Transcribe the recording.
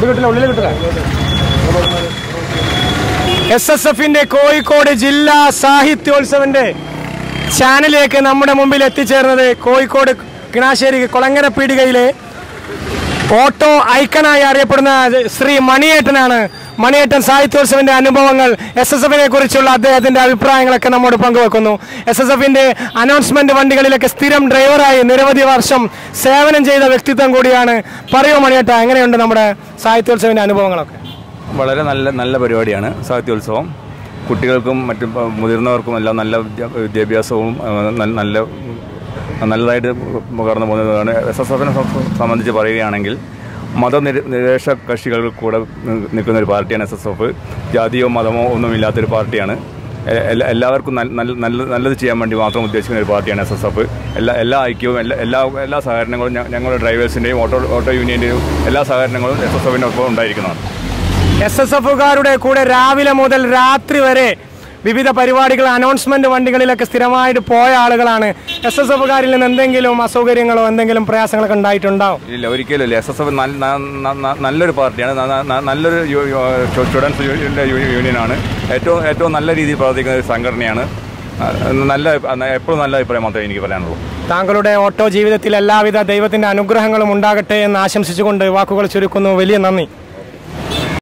ഇത് കിട്ടില്ല ഉള്ളിൽ കിട്ടില്ല എസ് എസ് എഫിന്റെ കോഴിക്കോട് ജില്ലാ സാഹിത്യോത്സവന്റെ ചാനലിലേക്ക് നമ്മുടെ മുമ്പിൽ എത്തിച്ചേർന്നത് കോഴിക്കോട് കിണാശ്ശേരി കൊളങ്ങര പീടികയിലെ ഓട്ടോ ഐക്കണായി അറിയപ്പെടുന്ന ശ്രീ മണിയേട്ടനാണ് മണിയേട്ടൻ സാഹിത്യോത്സവിന്റെ അനുഭവങ്ങൾ എസ് എസ് എഫിനെ കുറിച്ചുള്ള അദ്ദേഹത്തിന്റെ അഭിപ്രായങ്ങളൊക്കെ നമ്മോട് പങ്കുവെക്കുന്നു എസ് എസ് എഫിന്റെ അനൗൺസ്മെന്റ് വണ്ടികളിലൊക്കെ സ്ഥിരം ഡ്രൈവറായി നിരവധി വർഷം സേവനം ചെയ്ത വ്യക്തിത്വം കൂടിയാണ് പറയൂ മണിയേട്ട എങ്ങനെയുണ്ട് നമ്മുടെ സാഹിത്യോത്സവിന്റെ അനുഭവങ്ങളൊക്കെ വളരെ നല്ല നല്ല പരിപാടിയാണ് സാഹിത്യോത്സവം കുട്ടികൾക്കും മറ്റും പ- മുതിർന്നവർക്കും എല്ലാം നല്ല വിദ്യ- വിദ്യാഭ്യാസവും ആ, നല്ല- നല്ല നല്ലതായിട്ട് കടന്നു പോകുന്നതാണ് എസ് എസ് എഫിനെ സംബന്ധിച്ച് പറയുകയാണെങ്കിൽ മതനിര നിരപേക്ഷ കക്ഷികൾ കൂടെ നി- നിൽക്കുന്ന ഒരു പാർട്ടിയാണ് എസ് എസ് എഫ് ജാതിയോ മതമോ ഒന്നുമില്ലാത്തൊരു പാർട്ടിയാണ് എ- എല്ലാ- എല്ലാവർക്കും നല്ല നല്ല- നല്ല നല്ലത് ചെയ്യാൻ വേണ്ടി മാത്രം ഉദ്ദേശിക്കുന്ന ഒരു പാർട്ടിയാണ് എസ് എസ് എഫ് എല്ലാ എല്ലാ ഐക്യവും എല്ലാ എല്ലാ എല്ലാ സഹകരണങ്ങളും ഞ- ഞങ്ങളുടെ ഡ്രൈവേഴ്സിൻ്റെയും ഓട്ടോ ഓട്ടോ യൂണിയൻ്റെയും എല്ലാ സഹകരണങ്ങളും എസ് എസ് എഫിനൊപ്പം ഉണ്ടായിരിക്കുന്നതാണ് എസ് എസ് എഫുകാരുടെ കൂടെ രാവിലെ മുതൽ രാത്രി വരെ വിവിധ പരിപാടികൾ അനൗൺസ്മെന്റ് വണ്ടികളിലൊക്കെ സ്ഥിരമായിട്ട് പോയ ആളുകളാണ് എസ് എസ് എഫുകാരിൽ നിന്ന് എന്തെങ്കിലും അസൗകര്യങ്ങളോ എന്തെങ്കിലും പ്രയാസങ്ങളൊക്കെ ഉണ്ടായിട്ടുണ്ടാവും ഇല്ല ഒരിക്കലും ഇല്ല എസ് എസ് എഫ് നല്ലൊരു പാർട്ടിയാണ് ന- ന- ന- നല്ലൊരു സ്റ്റുഡൻസ് യൂണിയനാണ് ഏറ്റവും ഏറ്റവും നല്ല രീതിയിൽ പ്രവർത്തിക്കുന്ന ഒരു സംഘടനയാണ് ആ, നല്ല എപ്പോഴും നല്ല അഭിപ്രായം മാത്രമേ എനിക്ക് പറയാനുള്ളൂ താങ്കളുടെ ഓട്ടോ ജീവിതത്തിൽ എല്ലാവിധ ദൈവത്തിന്റെ അനുഗ്രഹങ്ങളും ഉണ്ടാകട്ടെ എന്ന് ആശംസിച്ചുകൊണ്ട് വാക്കുകൾ ചുരുക്കുന്നു വലിയ നന്ദി